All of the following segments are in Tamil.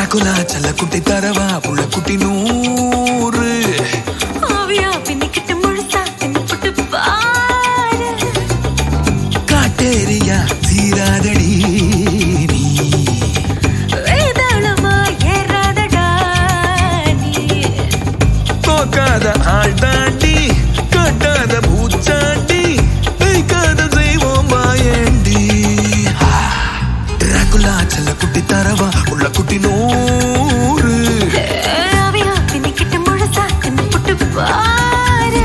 டிராகுலா செல்ல குட்டி தரவா புள்ள குட்டி நூறு ஆவியா பின்னிக்கிட்டு முழுசா தின்னுபுட்டு பாரு காட்டேரியா தீராதடி நீ வேதாளமா ஏறாதடா நீ தோக்காத ஆள் தாண்டி கட்டாத பூச்சாண்டி வைக்காத தெய்வம் மாயண்டி டிராகுலா செல்ல குட்டி தரவா உள்ள குட்டி நூறு ஆவியா பின்னிக்கிட்டு முழுசா தின்னுபுட்டு பாரு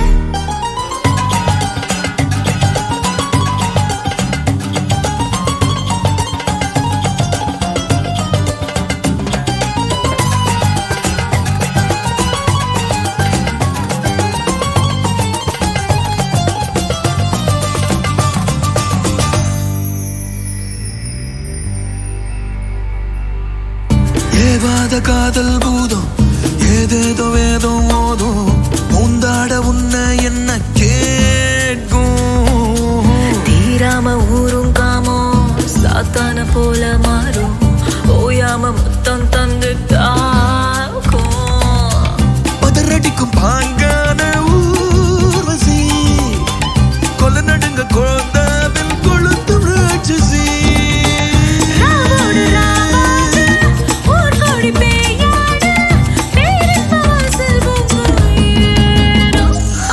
ஏவாத காதல் பூதம் ஏதேதோ வேதம் ஓதும் முந்தாட உன்னை என்ன கேட்கும் தீராம ஊரும் காமம் சாத்தான போல மாறும் ஓயாம மொத்தம் தந்து தாக்கும் பதறடிக்கும் பாங்கான ஊர்வசி கொல நடுங்க குழந்தாவில் கொளுத்தும் ராட்சசி ராவோடு ராவாடு, ஊர்கோடி பேயாடு, பேரின்ப வாசல் பூங்குயிலோ.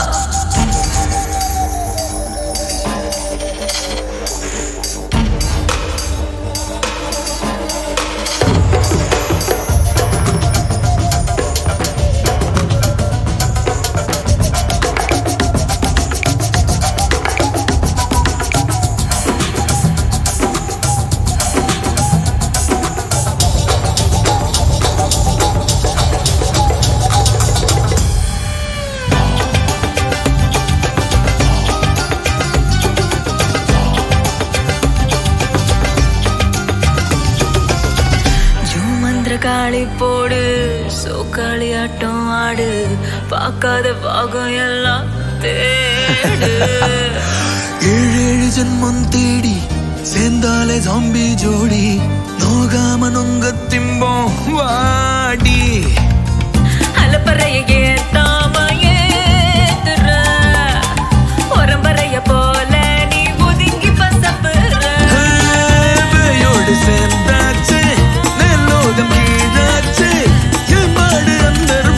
ஜூமந்திர காளி போடு சோக்காளி ஆட்டம் ஆடு பார்க்காத பாகம் எல்லாம் தேடு ஏழு ஏழு ஜென்மம் தேடி சேர்ந்தாலே ஜாம்பி ஜோடி நோகாம நொங்க திம்போம் வாடி அலப்பறைய ஏத்தாம ஏத்துற உரம்பறைய போல நீ ஒதுங்கி பசப்புற வேயோடு சேர்ந்தாச்சு நெல்லோகம் கீழாச்சு என் மாடு அந்தர்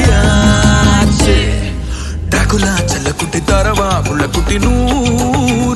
வழியாச்சு டாகுலா செல்ல குட்டி தரவா புள்ள குட்டி நூறு